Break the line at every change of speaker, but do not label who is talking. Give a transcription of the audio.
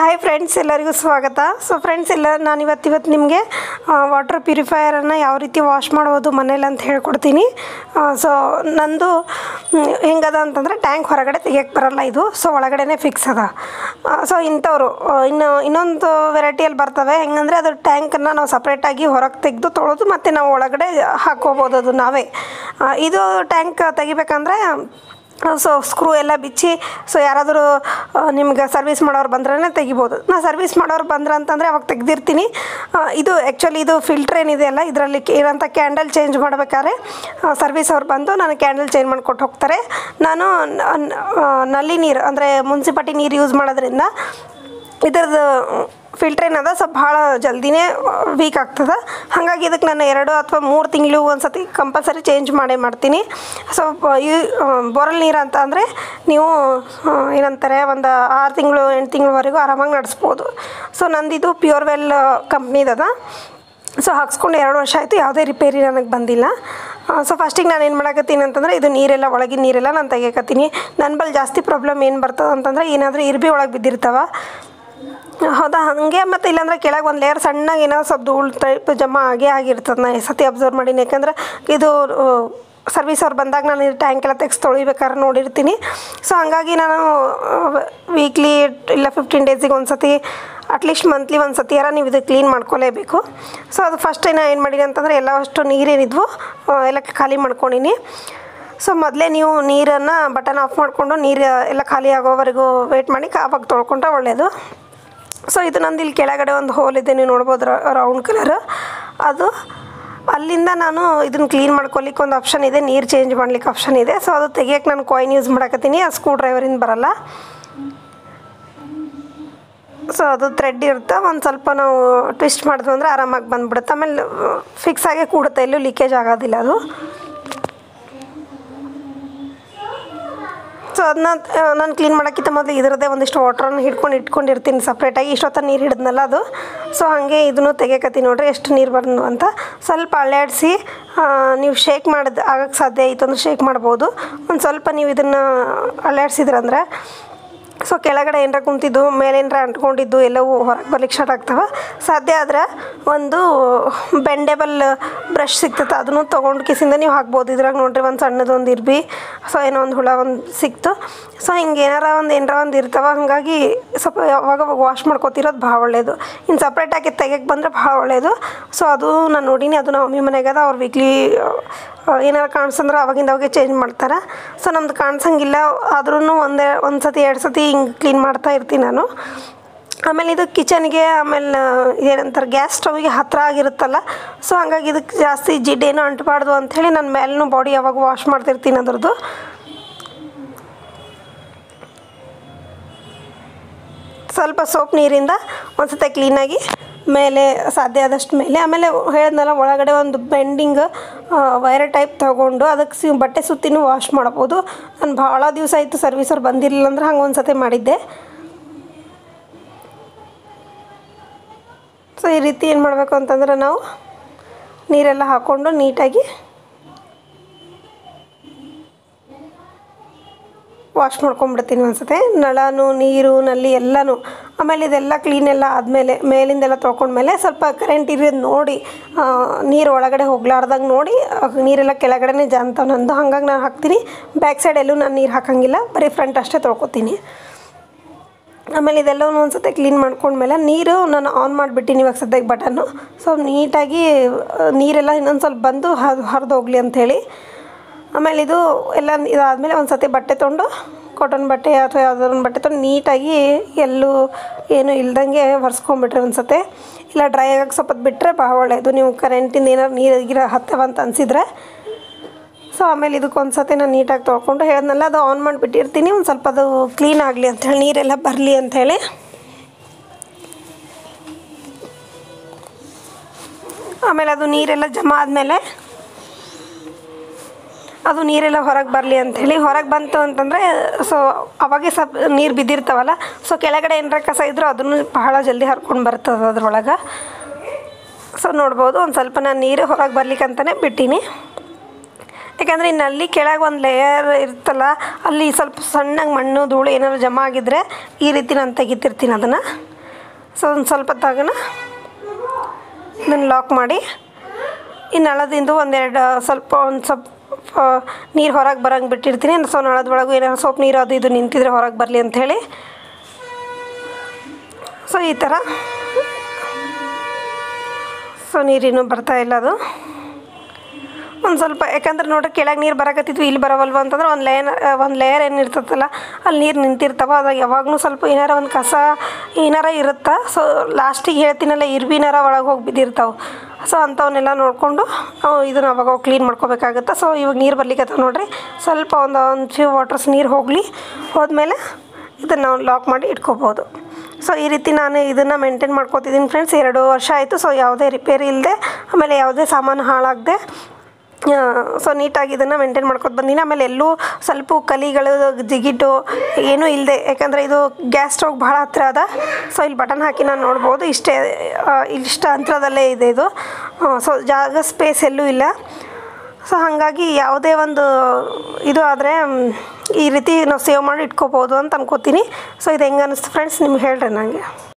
hi friends ಎಲ್ಲರಿಗೂ ಸ್ವಾಗತ so friends ಎಲ್ಲ ನಾನು ಇವತ್ತು ಇವತ್ತು ನಿಮಗೆ ವಾಟರ್ ಪ್ಯೂರಿಫೈಯರನ್ನು ಯಾವ ರೀತಿ ವಾಶ್ ಮಾಡೋದು ಮನೇಲಿ ಅಂತ ಹೇಳ್ಕೊಡ್ತೀನಿ ಸೊ ನಂದು ಮ್, ಹೆಂಗದ ಅಂತಂದರೆ ಟ್ಯಾಂಕ್ ಹೊರಗಡೆ ತೆಗಿಯಕ್ಕೆ ಬರಲ್ಲ ಇದು ಸೊ ಒಳಗಡೆನೇ ಫಿಕ್ಸ್ ಅದ ಸೊ ಇಂಥವ್ರು ಆ, ಇನ್ನು ಇನ್ನೊಂದು ವೆರೈಟಿಯಲ್ಲಿ ಬರ್ತವೆ ಹೆಂಗಂದರೆ ಅದು ಟ್ಯಾಂಕನ್ನು ನಾವು ಸಪ್ರೇಟಾಗಿ ಹೊರಗೆ ತೆಗೆದು ತೊಳೆದು ಮತ್ತು ನಾವು ಒಳಗಡೆ ಹಾಕ್ಕೋಬೋದು ಅದು ನಾವೇ ಆ, ಇದು ಟ್ಯಾಂಕ್ ತೆಗಿಬೇಕಂದ್ರೆ ಸೊ ಸ್ಕ್ರೂ ಎಲ್ಲ ಬಿಚ್ಚಿ ಸೊ ಯಾರಾದರೂ ನಿಮ್ಗೆ ಸರ್ವಿಸ್ ಮಾಡೋರು ಬಂದ್ರೆ ತೆಗಿಬೋದು ನಾ ಸರ್ವಿಸ್ ಮಾಡೋರು ಬಂದ್ರೆ ಅಂತಂದರೆ ಅವಾಗ ತೆಗ್ದಿರ್ತೀನಿ ಆ, ಇದು ಆ್ಯಕ್ಚುಲಿ ಇದು ಫಿಲ್ಟ್ರ್ ಏನಿದೆಯಲ್ಲ ಇದರಲ್ಲಿ ಇರೋಂಥ ಕ್ಯಾಂಡಲ್ ಚೇಂಜ್ ಮಾಡಬೇಕಾದ್ರೆ ಸರ್ವಿಸ್ ಅವ್ರು ಬಂದು ನನಗೆ ಕ್ಯಾಂಡಲ್ ಚೇಂಜ್ ಮಾಡಿಕೊಟ್ಟು ಹೋಗ್ತಾರೆ ನಾನು ನ- ನ- ಆ, ನಲ್ಲಿ ನೀರು ಅಂದರೆ ಮುನ್ಸಿಪಾಲ್ಟಿ ನೀರು ಯೂಸ್ ಮಾಡೋದ್ರಿಂದ ಇದ್ರದ್ದು ಫಿಲ್ಟ್ರ್ ಏನದ ಸ್ವಲ್ಪ ಭಾಳ ಜಲ್ದಿನೇ ವೀಕ್ ಆಗ್ತದೆ ಹಾಗಾಗಿ ಇದಕ್ಕೆ ನಾನು ಎರಡು ಅಥವಾ ಮೂರು ತಿಂಗಳು ಒಂದು ಸತಿ ಕಂಪಲ್ಸರಿ ಚೇಂಜ್ ಮಾಡೇ ಮಾಡ್ತೀನಿ ಸೊ ಈ ಬೋರಲ್ ನೀರು ಅಂತ ಅಂದರೆ ನೀವು ಆ, ಏನಂತಾರೆ ಒಂದು ಆರು ತಿಂಗಳು ಎಂಟು ತಿಂಗಳವರೆಗೂ ಆರಾಮಾಗಿ ನಡೆಸ್ಬೋದು ಸೊ ನಂದಿದು ಪ್ಯೂರ್ ವೆಲ್ ಕಂಪ್ನಿದದ ಸೊ ಹಾಕ್ಸ್ಕೊಂಡು ಎರಡು ವರ್ಷ ಆಯಿತು ಯಾವುದೇ ರಿಪೇರಿ ನನಗೆ ಬಂದಿಲ್ಲ ಸೊ ಫಸ್ಟಿಗೆ ನಾನು ಏನು ಮಾಡಕತ್ತೀನಿ ಅಂತಂದರೆ ಇದು ನೀರೆಲ್ಲ ಒಳಗಿನ ನೀರೆಲ್ಲ ನಾನು ತೆಗಿಯಕತ್ತೀನಿ ನನ್ನ ಬಳಿ ಜಾಸ್ತಿ ಪ್ರಾಬ್ಲಮ್ ಏನು ಬರ್ತದೆ ಅಂತಂದರೆ ಏನಾದರೂ ಇರ್ಬಿ ಒಳಗೆ ಬಿದ್ದಿರ್ತಾವ ಹೌದಾ ಹಾಗೆ ಮತ್ತು ಇಲ್ಲಾಂದ್ರೆ ಕೆಳಗೆ ಒಂದು ಲೇಯರ್ ಸಣ್ಣಗೆ ಏನೋ ಸ್ವಲ್ಪ ಧೂಳು ಟೈಪ್ ಜಮಾ ಆಗೇ ಆಗಿರ್ತದೆ ನಾ ಈ ಸತಿ ಅಬ್ಸರ್ವ್ ಮಾಡೀನಿ ಯಾಕಂದ್ರೆ ಇದು ಸರ್ವಿಸ್ ಅವ್ರು ಬಂದಾಗ ನಾನು ಇದು ಟ್ಯಾಂಕ್ ಎಲ್ಲ ತೆಗ್ಸಿ ತೊಳಿಬೇಕಾದ್ರೆ ನೋಡಿರ್ತೀನಿ ಸೊ ಹಾಗಾಗಿ ನಾನು ವೀಕ್ಲಿ ಇಲ್ಲ ಫಿಫ್ಟೀನ್ ಡೇಸಿಗೆ ಒಂದು ಸತಿ ಅಟ್ಲೀಸ್ಟ್ ಮಂತ್ಲಿ ಒಂದು ಸತಿ ಯಾರ ನೀವು ಇದು ಕ್ಲೀನ್ ಮಾಡ್ಕೊಲೇಬೇಕು ಸೊ ಅದು ಫಸ್ಟ್ ನಾನು ಏನು ಮಾಡೀನಿ ಅಂತಂದರೆ ಎಲ್ಲ ಅಷ್ಟು ನೀರೇನಿದ್ವು ಆ, ಎಲ್ಲ ಖಾಲಿ ಮಾಡ್ಕೊಂಡೀನಿ ಸೊ ಮೊದಲೇ ನೀವು ನೀರನ್ನು ಬಟನ್ ಆಫ್ ಮಾಡಿಕೊಂಡು ನೀರು ಎಲ್ಲ ಖಾಲಿ ಆಗೋವರೆಗೂ ವೆಯ್ಟ್ ಮಾಡಿ ಆವಾಗ ತೊಳ್ಕೊಂಡ್ರೆ ಒಳ್ಳೆಯದು ಸೊ ಇದು ನಂದು ಇಲ್ಲಿ ಕೆಳಗಡೆ ಒಂದು ಹೋಲ್ ಇದೆ ನೀವು ನೋಡ್ಬೋದು ರೌಂಡ್ ಕಲರ್ ಅದು ಅಲ್ಲಿಂದ ನಾನು ಇದನ್ನು ಕ್ಲೀನ್ ಮಾಡ್ಕೊಲಿಕ್ಕೆ ಒಂದು ಆಪ್ಷನ್ ಇದೆ ನೀರು ಚೇಂಜ್ ಮಾಡ್ಲಿಕ್ಕೆ ಆಪ್ಷನ್ ಇದೆ ಸೊ ಅದು ತೆಗಿಯೋಕ್ಕೆ ನಾನು ಕಾಯಿನ್ ಯೂಸ್ ಮಾಡಕತ್ತೀನಿ ಆ ಸ್ಕ್ರೂ ಡ್ರೈವರಿಂದ ಬರಲ್ಲ ಸೊ ಅದು ಥ್ರೆಡ್ ಇರುತ್ತೆ ಒಂದು ಸ್ವಲ್ಪ ನಾವು ಟ್ವಿಸ್ಟ್ ಮಾಡಿದ್ವಿ ಅಂದರೆ ಆರಾಮಾಗಿ ಬಂದ್ಬಿಡುತ್ತೆ ಆಮೇಲೆ ಫಿಕ್ಸ್ ಆಗೇ ಕೂಡುತ್ತೆ ಎಲ್ಲೂ ಲೀಕೇಜ್ ಆಗೋದಿಲ್ಲ ಅದು ಸೊ ಅದನ್ನ ನಾನು ಕ್ಲೀನ್ ಮಾಡೋಕ್ಕಿಂತ ಮೊದಲು ಇದರದ್ದೇ ಒಂದಿಷ್ಟು ವಾಟ್ರನ್ನು ಹಿಡ್ಕೊಂಡು ಇಟ್ಕೊಂಡಿರ್ತೀನಿ ಸಪ್ರೇಟಾಗಿ ಇಷ್ಟೊತ್ತ ನೀರು ಹಿಡಿದ್ನಲ್ಲ ಅದು ಸೊ ಹಾಗೆ ಇದನ್ನು ತೆಗಿಯಕತ್ತೀನಿ ನೋಡ್ರಿ ಎಷ್ಟು ನೀರು ಬಂದು ಅಂತ ಸ್ವಲ್ಪ ಅಳ್ಳಾಡಿಸಿ ನೀವು ಶೇಕ್ ಮಾಡೋದು ಆಗಕ್ಕೆ ಸಾಧ್ಯ ಆಯಿತು ಅಂದ್ರೆ ಶೇಕ್ ಮಾಡ್ಬೋದು ಒಂದು ಸ್ವಲ್ಪ ನೀವು ಇದನ್ನು ಅಳ್ಳಾಡ್ಸಿದ್ರಂದ್ರೆ ಸೊ ಕೆಳಗಡೆ ಏನರ ಕುಂತಿದ್ದು ಮೇಲೆ ಏನರ ಅಂಟ್ಕೊಂಡಿದ್ದು ಎಲ್ಲವೂ ಹೊರಗೆ ಬರ್ಲಿಕ್ಕೆ ಸ್ಟಾರ್ಟ್ ಆಗ್ತವೆ ಸಾಧ್ಯ ಆದ್ರೆ ಒಂದು ಬೆಂಡೆಬಲ್ ಬ್ರಷ್ ಸಿಗ್ತದೆ ಅದನ್ನು ತೊಗೊಂಡು ಕಿಸಿಂದ ನೀವು ಹಾಕ್ಬೋದು ಇದ್ರಾಗ ನೋಡ್ರಿ ಒಂದು ಸಣ್ಣದೊಂದು ಇರ್ಬಿ ಸೊ ಏನೋ ಒಂದು ಹುಳ ಒಂದು ಸಿಕ್ತು ಸೊ ಹಿಂಗೆ ಏನಾರ ಒಂದು ಏನಾರ ಒಂದು ಇರ್ತಾವ ಹಾಗಾಗಿ ಸ್ವಲ್ಪ ಯಾವಾಗ ವಾಶ್ ಮಾಡ್ಕೊತಿರೋದು ಭಾಳ ಒಳ್ಳೆಯದು ಇನ್ನು ಸಪ್ರೇಟಾಗಿ ತೆಗಿಯಕ್ಕೆ ಬಂದರೆ ಭಾಳ ಒಳ್ಳೆಯದು ಸೊ ಅದು ನಾನು ನೋಡೀನಿ ಅದು ನಮ್ಮ ಮಮ್ಮಿ ಮನೆಗದ ಅವ್ರು ವೀಕ್ಲಿ ಏನಾರು ಕಾಣಿಸಂದ್ರೆ ಅವಾಗಿಂದ ಅವಾಗೆ ಚೇಂಜ್ ಮಾಡ್ತಾರೆ ಸೊ ನಮ್ದು ಕಾಣಿಸಂಗಿಲ್ಲ ಆದ್ರೂ ಒಂದೇ ಒಂದು ಸತಿ ಎರಡು ಸತಿ ಹಿಂಗೆ ಕ್ಲೀನ್ ಮಾಡ್ತಾ ಇರ್ತೀನಿ ನಾನು ಆಮೇಲೆ ಇದು ಕಿಚನ್ಗೆ ಆಮೇಲೆ ಏನಂತಾರೆ ಗ್ಯಾಸ್ ಸ್ಟವ್ಗೆ ಹತ್ತಿರ ಆಗಿರುತ್ತಲ್ಲ ಸೊ ಹಂಗಾಗಿ ಇದಕ್ಕೆ ಜಾಸ್ತಿ ಜಿಡ್ಡೇನು ಅಂಟಬಾರ್ದು ಅಂಥೇಳಿ ನಾನು ಮೇಲೂ ಬಾಡಿ ಯಾವಾಗ ವಾಶ್ ಮಾಡ್ತಿರ್ತೀನಿ ಅದ್ರದ್ದು ಸ್ವಲ್ಪ ಸೋಪ್ ನೀರಿಂದ ಒಂದು ಸತಿ ಕ್ಲೀನಾಗಿ ಮೇಲೆ ಸಾಧ್ಯ ಆದಷ್ಟು ಮೇಲೆ ಆಮೇಲೆ ಹೇಳಿದ್ನಲ್ಲ ಒಳಗಡೆ ಒಂದು ಬೆಂಡಿಂಗ್ ವೈರ್ ಟೈಪ್ ತೊಗೊಂಡು ಅದಕ್ಕೆ ಸಿ ಬಟ್ಟೆ ಸುತ್ತಿನೂ ವಾಶ್ ಮಾಡ್ಬೋದು ನಾನು ಭಾಳ ದಿವಸ ಆಯಿತು ಸರ್ವಿಸವ್ರು ಬಂದಿರಲಿಲ್ಲ ಅಂದ್ರೆ ಹಂಗೆ ಒಂದು ಸತಿ ಮಾಡಿದ್ದೆ ಸೊ ಈ ರೀತಿ ಏನು ಮಾಡಬೇಕು ಅಂತಂದ್ರೆ ನಾವು ನೀರೆಲ್ಲ ಹಾಕ್ಕೊಂಡು ನೀಟಾಗಿ ವಾಶ್ ಮಾಡ್ಕೊಂಡ್ಬಿಡ್ತೀನಿ ಒಂದ್ಸತಿ ನಳನು ನೀರು ನಲ್ಲಿ ಎಲ್ಲನೂ ಆಮೇಲೆ ಇದೆಲ್ಲ ಕ್ಲೀನ್ ಎಲ್ಲ ಆದಮೇಲೆ ಮೇಲಿಂದೆಲ್ಲ ತೊಳ್ಕೊಂಡ್ಮೇಲೆ ಸ್ವಲ್ಪ ಕರೆಂಟ್ ಇರೋದು ನೋಡಿ ಆ, ನೀರು ಒಳಗಡೆ ಹೋಗ್ಲಾರ್ದಂಗೆ ನೋಡಿ ಆ, ನೀರೆಲ್ಲ ಕೆಳಗಡೆನೇ ಜಾನ್ತಾವ ನಂದು ಹಂಗಾಗಿ ನಾನು ಹಾಕ್ತೀನಿ ಬ್ಯಾಕ್ ಸೈಡ್ ಎಲ್ಲೂ ನಾನು ನೀರು ಹಾಕಂಗಿಲ್ಲ ಬರೀ ಫ್ರಂಟ್ ಅಷ್ಟೇ ತೊಳ್ಕೊತೀನಿ ಆಮೇಲೆ ಇದೆಲ್ಲವೂ ಒಂದು ಸತಿ ಕ್ಲೀನ್ ಮಾಡ್ಕೊಂಡ್ಮೇಲೆ ನೀರು ನಾನು ಆನ್ ಮಾಡಿಬಿಟ್ಟಿನಿ ಇವಾಗ ಸದ್ಯಕ್ಕೆ ಬಟನ್ನು ಸೊ ನೀಟಾಗಿ ಆ, ನೀರೆಲ್ಲ ಇನ್ನೊಂದು ಸ್ವಲ್ಪ ಬಂದು ಹರಿದು ಹರಿದು ಹೋಗಲಿ ಅಂಥೇಳಿ ಆಮೇಲೆ ಇದು ಎಲ್ಲ ಇದಾದಮೇಲೆ ಒಂದು ಸತಿ ಬಟ್ಟೆ ತೊಗೊಂಡು ಕಾಟನ್ ಬಟ್ಟೆ ಅಥವಾ ಯಾವ್ದಾದ್ರು ಒಂದು ಬಟ್ಟೆ ತೊಗೊಂಡು ನೀಟಾಗಿ ಎಲ್ಲೂ ಏನು ಇಲ್ದಂಗೆ ಒರೆಸ್ಕೊಂಬಿಟ್ರೆ ಒಂದು ಸತಿ ಇಲ್ಲ ಡ್ರೈ ಆಗಕ್ಕೆ ಸ್ವಲ್ಪ ಹೊತ್ತು ಬಿಟ್ಟರೆ ಭಾಳ ಒಳ್ಳೆಯದು ನೀವು ಕರೆಂಟಿಂದ ಏನಾದ್ರು ನೀರು ಗಿರ ಹತ್ತವ ಅಂತ ಅನಿಸಿದ್ರೆ ಸೊ ಆಮೇಲೆ ಇದಕ್ಕೆ ಒಂದು ಸತಿ ನಾನು ನೀಟಾಗಿ ತೊಳ್ಕೊಂಡು ಹೇಳಿದ್ನಲ್ಲ ಅದು ಆನ್ ಮಾಡಿಬಿಟ್ಟಿರ್ತೀನಿ ಒಂದು ಸ್ವಲ್ಪ ಅದು ಕ್ಲೀನ್ ಆಗಲಿ ಅಂಥೇಳಿ ನೀರೆಲ್ಲ ಬರಲಿ ಅಂಥೇಳಿ ಆಮೇಲೆ ಅದು ನೀರೆಲ್ಲ ಜಮಾ ಆದಮೇಲೆ ಅದು ನೀರೆಲ್ಲ ಹೊರಗೆ ಬರಲಿ ಅಂಥೇಳಿ ಹೊರಗೆ ಬಂತು ಅಂತಂದರೆ ಸೊ ಅವಾಗೆ ಸ್ವಲ್ಪ ನೀರು ಬಿದ್ದಿರ್ತಾವಲ್ಲ ಸೊ ಕೆಳಗಡೆ ಏನಾರ ಕಸ ಇದ್ರೂ ಅದನ್ನು ಬಹಳ ಜಲ್ದಿ ಹರ್ಕೊಂಡು ಬರ್ತದೆ ಅದ್ರೊಳಗೆ ಸೊ ನೋಡ್ಬೋದು ಒಂದು ಸ್ವಲ್ಪ ನಾನು ನೀರು ಹೊರಗೆ ಬರ್ಲಿಕ್ಕೆ ಅಂತಲೇ ಬಿಟ್ಟೀನಿ ಯಾಕಂದರೆ ಈ ನಲ್ಲಿ ಕೆಳಗೆ ಒಂದು ಲೇಯರ್ ಇರ್ತಲ್ಲ ಅಲ್ಲಿ ಸ್ವಲ್ಪ ಸಣ್ಣಗೆ ಮಣ್ಣು ಧೂಳು ಏನಾದ್ರು ಜಮಾ ಆಗಿದ್ದರೆ ಈ ರೀತಿ ನಾನು ತೆಗಿತಿರ್ತೀನಿ ಅದನ್ನು ಸೊ ಒಂದು ಸ್ವಲ್ಪ ತಗೋಣ ಇದನ್ನು ಲಾಕ್ ಮಾಡಿ ಈ ನಳದಿಂದ ಒಂದೆರಡು ಸ್ವಲ್ಪ ಒಂದು ಸ್ವಲ್ಪ ನೀರು ಹೊರಗೆ ಬರಂಗೆ ಬಿಟ್ಟಿರ್ತೀನಿ ಸೊ ನಳದೊಳಗೂ ಏನಾದ್ರು ಸೋಪ್ ನೀರು ಅದು ಇದು ನಿಂತಿದ್ರೆ ಹೊರಗೆ ಬರಲಿ ಅಂಥೇಳಿ ಸೊ ಈ ಥರ ಸೊ ನೀರಿನ್ನೂ ಬರ್ತಾ ಇಲ್ಲ ಅದು ಒಂದು ಸ್ವಲ್ಪ ಯಾಕಂದ್ರೆ ನೋಡ್ರಿ ಕೆಳಗೆ ನೀರು ಬರಕತ್ತಿದ್ವಿ ಇಲ್ಲಿ ಬರವಲ್ವ ಅಂತಂದ್ರೆ ಒಂದು ಲೇಯರ್ ಒಂದು ಲೇಯರ್ ಏನು ಇರ್ತೈತಲ್ಲ ಅಲ್ಲಿ ನೀರು ನಿಂತಿರ್ತಾವ ಅದಾಗ ಯಾವಾಗಲೂ ಸ್ವಲ್ಪ ಏನಾರ ಒಂದು ಕಸ ಏನಾರ ಇರುತ್ತೆ ಸೊ ಲಾಸ್ಟಿಗೆ ಹೇಳ್ತೀನಲ್ಲ ಇರ್ವಿನಾರ ಒಳಗೆ ಹೋಗಿ ಬಿದ್ದಿರ್ತಾವೆ ಸೊ ಅಂಥವನ್ನೆಲ್ಲ ನೋಡಿಕೊಂಡು ನಾವು ಇದನ್ನು ಅವಾಗ ಕ್ಲೀನ್ ಮಾಡ್ಕೋಬೇಕಾಗುತ್ತೆ ಸೊ ಇವಾಗ ನೀರು ಬರ್ಲಿಕ್ಕೆ ನೋಡ್ರಿ ಸ್ವಲ್ಪ ಒಂದು ಒಂದು ಫ್ಯೂ ವಾಟರ್ಸ್ ನೀರು ಹೋಗಲಿ ಹೋದ್ಮೇಲೆ ಇದನ್ನು ನಾವು ಲಾಕ್ ಮಾಡಿ ಇಟ್ಕೋಬೋದು ಸೊ ಈ ರೀತಿ ನಾನು ಇದನ್ನು ಮೇಂಟೈನ್ ಮಾಡ್ಕೋತಿದ್ದೀನಿ ಫ್ರೆಂಡ್ಸ್ ಎರಡು ವರ್ಷ ಆಯಿತು ಸೊ ಯಾವುದೇ ರಿಪೇರಿ ಇಲ್ಲದೆ ಆಮೇಲೆ ಯಾವುದೇ ಸಾಮಾನು ಹಾಳಾಗದೆ ಸೊ ನೀಟಾಗಿ ಇದನ್ನು ಮೇಂಟೈನ್ ಮಾಡ್ಕೊತ ಬಂದೀನಿ ಆಮೇಲೆ ಎಲ್ಲೂ ಸ್ವಲ್ಪ ಕಲಿಗಳು ಜಿಗಿಟು ಏನೂ ಇಲ್ಲದೆ ಯಾಕಂದರೆ ಇದು ಗ್ಯಾಸ್ ಸ್ಟವ್ ಭಾಳ ಹತ್ತಿರ ಅದ ಸೊ ಇಲ್ಲಿ ಬಟನ್ ಹಾಕಿ ನಾನು ನೋಡ್ಬೋದು ಇಷ್ಟೇ ಆ, ಇಷ್ಟ ಅಂತರದಲ್ಲೇ ಇದೆ ಇದು ಸೊ ಜಾಗ ಸ್ಪೇಸ್ ಎಲ್ಲೂ ಇಲ್ಲ ಸೊ ಹಾಗಾಗಿ ಯಾವುದೇ ಒಂದು ಇದು ಆದರೆ ಈ ರೀತಿ ನಾವು ಸೇವ್ ಮಾಡಿ ಇಟ್ಕೋಬೋದು ಅಂತ ಅನ್ಕೋತೀನಿ ಸೊ ಇದು ಹೆಂಗೆ ಅನ್ನಿಸ್ತು ಫ್ರೆಂಡ್ಸ್ ನಿಮ್ಗೆ ಹೇಳ್ರಿ ನನಗೆ